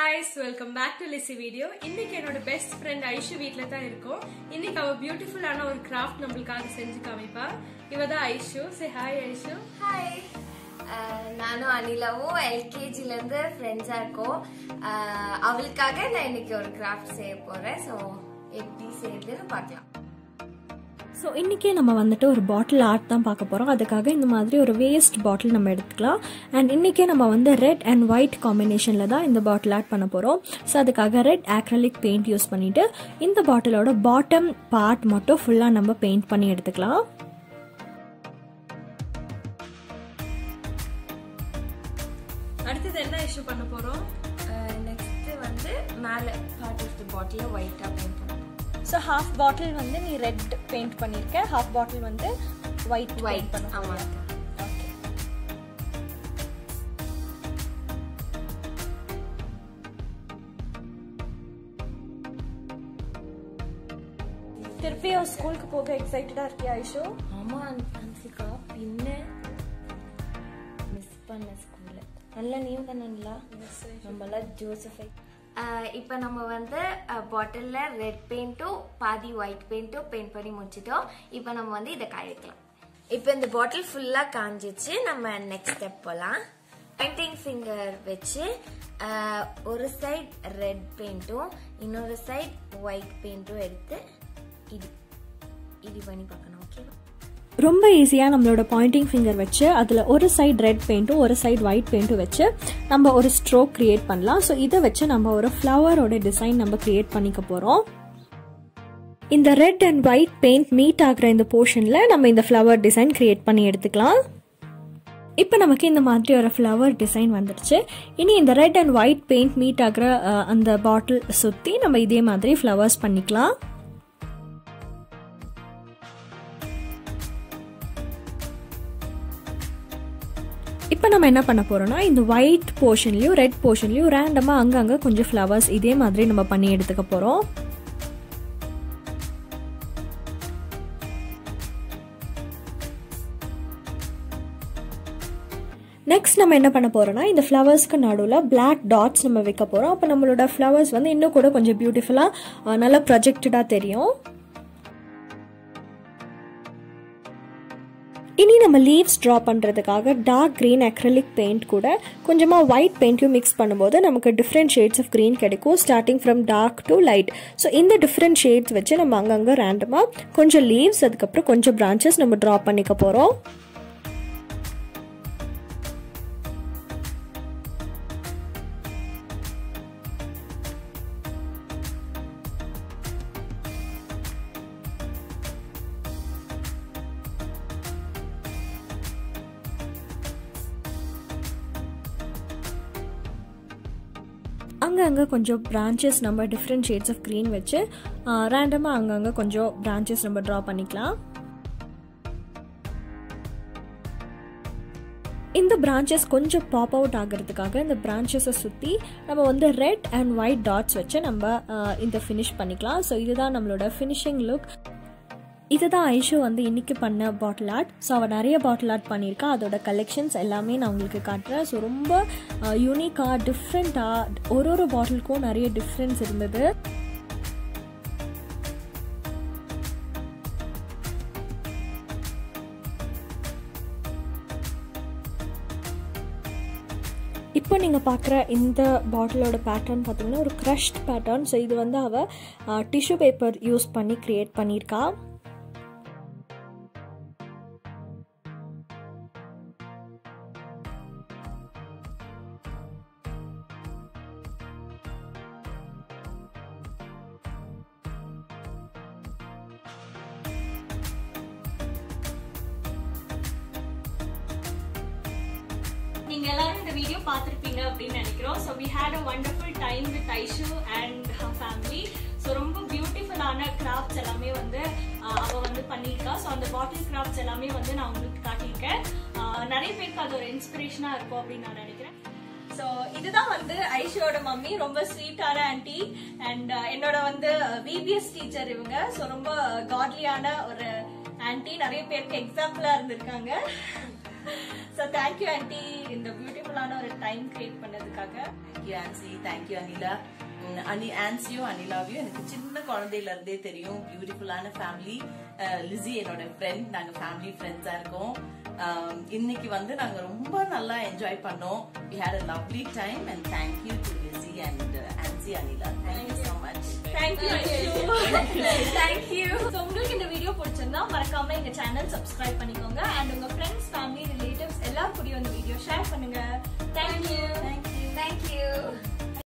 guys welcome back to Lizzy video இன்னைக்கு என்னோட best friend Aishu வீட்ல தான் இருக்கோம் இன்னைக்கு அவ பியூட்டிஃபுல்லான ஒரு கிராஃப்ட் நம்மளுக்காக செஞ்சு காமிப்பா இவ தான் Aishu say hi Aishu hi நானும் அனிலாவும் எல்கேஜில இருந்து ஃப்ரெண்ட்ஸா இருக்கோம் அஹ், அவளுக்காக நான் இன்னைக்கு ஒரு கிராஃப்ட் செய்ய போறேன் ஸோ எப்படி செய்யுதுன்னு பார்க்கலாம் ஸோ இன்றைக்கி நம்ம வந்துட்டு ஒரு பாட்டில் ஆர்ட் தான் பார்க்க போகிறோம் அதுக்காக இந்த மாதிரி ஒரு வேஸ்ட் பாட்டில் நம்ம எடுத்துக்கலாம் அண்ட் இன்றைக்கே நம்ம வந்து ரெட் அண்ட் ஒயிட் காம்பினேஷனில் தான் இந்த பாட்டில் ஆர்ட் பண்ண போகிறோம் ஸோ அதுக்காக ரெட் ஆக்ரலிக் பெயிண்ட் யூஸ் பண்ணிவிட்டு இந்த பாட்டிலோட பாட்டம் பார்ட் மட்டும் ஃபுல்லாக நம்ம பெயிண்ட் பண்ணி எடுத்துக்கலாம் அடுத்தது என்ன ஐஷு பண்ண போறோம் நெக்ஸ்ட் வந்து மேலே பார்ட் ஆஃப் தி பாட்டில் ஒயிட்டாக பெயிண்ட் பண்ணணும் ஸோ ஹாஃப் பாட்டில் வந்து நீ ரெட் பெயிண்ட் பண்ணியிருக்க ஹாஃப் பாட்டில் வந்து ஒயிட் ஒயிட் ஆமாம் திருப்பியும் ஸ்கூலுக்கு போக எக்ஸைட்டடாக இருக்கியா ஐஷோ ஆமாம் அன்சிகா பின்ன மிஸ் பண்ண ஸ்கூல்ல நல்லா நீயும் தானே நல்லா நம்மளாம் ஜோசஃபை இப்போ நம்ம வந்து பாட்டிலில் ரெட் பெயிண்ட்டும் பாதி ஒயிட் பெயிண்ட்டும் பெயிண்ட் பண்ணி முடிச்சிட்டோம் இப்போ நம்ம வந்து இதை காய வைக்கலாம் இப்போ இந்த பாட்டில் ஃபுல்லாக காஞ்சிச்சு நம்ம நெக்ஸ்ட் ஸ்டெப் போகலாம் பெயிண்டிங் ஃபிங்கர் வச்சு அஹ், ஒரு சைட் ரெட் பெயிண்ட்டும் இன்னொரு சைட் ஒயிட் பெயிண்ட்டும் எடுத்து இது இது பண்ணி பார்க்கணும் ஓகேவா ரொம்ப ஈஸியாக நம்மளோட பாயிண்டிங் ஃபிங்கர் வச்சு அதில் ஒரு சைடு ரெட் பெயிண்ட்டும் ஒரு சைடு ஒயிட் பெயிண்ட்டும் வச்சு நம்ம ஒரு ஸ்ட்ரோக் கிரியேட் பண்ணலாம் ஸோ இதை வச்சு நம்ம ஒரு ஃப்ளவரோட டிசைன் நம்ம கிரியேட் பண்ணிக்க போகிறோம் இந்த red and white paint meet ஆகிற இந்த போர்ஷனில் நம்ம இந்த ஃப்ளவர் டிசைன் கிரியேட் பண்ணி எடுத்துக்கலாம் இப்போ நமக்கு இந்த மாதிரி ஒரு ஃப்ளவர் டிசைன் வந்துடுச்சு இனி இந்த red and white paint meet ஆகிற அஹ், அந்த பாட்டில் சுற்றி நம்ம இதே மாதிரி ஃப்ளவர்ஸ் பண்ணிக்கலாம் இப்போ நம்ம என்ன பண்ண போறோம்னா இந்த ஒயிட் போர்ஷன்லையும் ரெட் போர்ஷன்லையும் ரேண்டமாக அங்கங்கே கொஞ்சம் ஃப்ளவர்ஸ் இதே மாதிரி நம்ம பண்ணி எடுத்துக்க போகிறோம் நெக்ஸ்ட் நம்ம என்ன பண்ண போறோம்னா இந்த ஃப்ளவர்ஸ்க்கு நடுவில் Black டாட்ஸ் நம்ம வைக்க போகிறோம் அப்போ நம்மளோட ஃப்ளவர்ஸ் வந்து இன்னும் கூட கொஞ்சம் பியூட்டிஃபுல்லாக நல்லா ப்ரொஜெக்டடாக தெரியும் இனி நம்ம லீவ்ஸ் ட்ரா பண்ணுறதுக்காக டார்க் க்ரீன் அக்ரலிக் பெயிண்ட் கூட கொஞ்சமாக ஒயிட் பெயிண்ட்டையும் மிக்ஸ் பண்ணும்போது நமக்கு டிஃப்ரெண்ட் ஷேட்ஸ் ஆஃப் க்ரீன் கிடைக்கும் starting from dark to light so இந்த டிஃப்ரெண்ட் ஷேட்ஸ் வச்சு நம்ம அங்கங்கே ரேண்டமாக கொஞ்சம் லீவ்ஸ் அதுக்கப்புறம் கொஞ்சம் பிரான்ச்சஸ் நம்ம ட்ரா பண்ணிக்க போகிறோம் அங்கங்கே கொஞ்சம் பிரான்ச்சஸ் நம்ம டிஃப்ரெண்ட் ஷேட்ஸ் ஆஃப் க்ரீன் வச்சு ரேண்டமாக அங்கங்கே கொஞ்சம் பிரான்ச்சஸ் நம்ம ட்ரா பண்ணிக்கலாம் இந்த பிரான்ச்சஸ் கொஞ்சம் பாப் அவுட் ஆகிறதுக்காக இந்த பிரான்ச்சஸை சுற்றி நம்ம வந்து ரெட் அண்ட் ஒயிட் டாட்ஸ் வச்சு நம்ம ஆஹ், இந்த ஃபினிஷ் பண்ணிக்கலாம் ஸோ இதுதான் நம்மளோட ஃபினிஷிங் லுக் இதுதான் ஐஷு வந்து இன்னைக்கு பண்ண பாட்டில் ஆர்ட் ஸோ அவள் நிறைய பாட்டில் ஆர்ட் பண்ணியிருக்கா அதோட கலெக்ஷன்ஸ் எல்லாமே நான் உங்களுக்கு காட்டுறேன் ஸோ ரொம்ப யூனிக்காக டிஃப்ரெண்ட்டாக ஒரு ஒரு பாட்டிலுக்கும் நிறைய டிஃப்ரென்ஸ் இருந்தது இப்போ நீங்கள் பார்க்குற இந்த பாட்டிலோட பேட்டர்ன் பார்த்தீங்கன்னா ஒரு க்ரஷ்ட் பேட்டர்ன் ஸோ இது வந்து அவள் டிஷ்யூ பேப்பர் யூஸ் பண்ணி க்ரியேட் பண்ணியிருக்கா நீங்க எல்லாரும் இந்த வீடியோ பார்த்திருப்பீங்க அப்படின்னு நினைக்கிறோம் so we had a wonderful time with Aishu and her family so ரொம்ப பியூட்டிஃபுல்லான கிராஃப்ட்ஸ் எல்லாமே வந்து ஆஹ், அவ வந்து பண்ணியிருக்கா ஸோ அந்த பாட்டில் கிராஃப்ட்ஸ் எல்லாமே வந்து நான் உங்களுக்கு காட்டியிருக்கேன் ஆஹ், நிறைய பேருக்கு அது ஒரு இன்ஸ்பிரேஷனா இருக்கும் அப்படின்னு நான் நினைக்கிறேன் ஸோ இதுதான் வந்து ஐஷோட மம்மி ரொம்ப ஸ்வீட்டான ஆன்டி அண்ட் என்னோட வந்து விபிஎஸ் டீச்சர் இவங்க ஸோ ரொம்ப காட்லியான ஒரு ஆன்டி நிறைய பேருக்கு எக்ஸாம்பிளா இருந்திருக்காங்க ஸோ தேங்க்யூ ஆன்டி இந்த பியூட்டிஃபுல் பியூட்டிஃபுல்லான ஒரு டைம் கிரியேட் பண்ணதுக்காக thank you Ancy thank you Anila um, Ani ஆன்சியும் அனிலாவையும் எனக்கு சின்ன குழந்தையில இருந்தே தெரியும் பியூட்டிஃபுல்லான ஃபேமிலி லிசி என்னோட ஃப்ரெண்ட் நாங்க ஃபேமிலி ஃப்ரெண்ட்ஸா இருக்கோம் um, இன்னைக்கு வந்து நாங்க ரொம்ப நல்லா என்ஜாய் பண்ணோம் we had a lovely time and thank you to Lizzy and uh, Ancy Anila thank you so much thank you thank you so உங்களுக்கு இந்த வீடியோ பிடிச்சிருந்தா மறக்காம எங்க சேனல் சப்ஸ்கிரைப் பண்ணிக்கோங்க அண்ட் உங்க ஃப்ரெண்ட்ஸ் ஃபேமிலி ரிலேட்டிவ்ஸ் எல்லாரும் கூடயும் இந்த வீடியோ ஷேர் பண்ணுங்க தேங்க்யூ தேங்க்யூ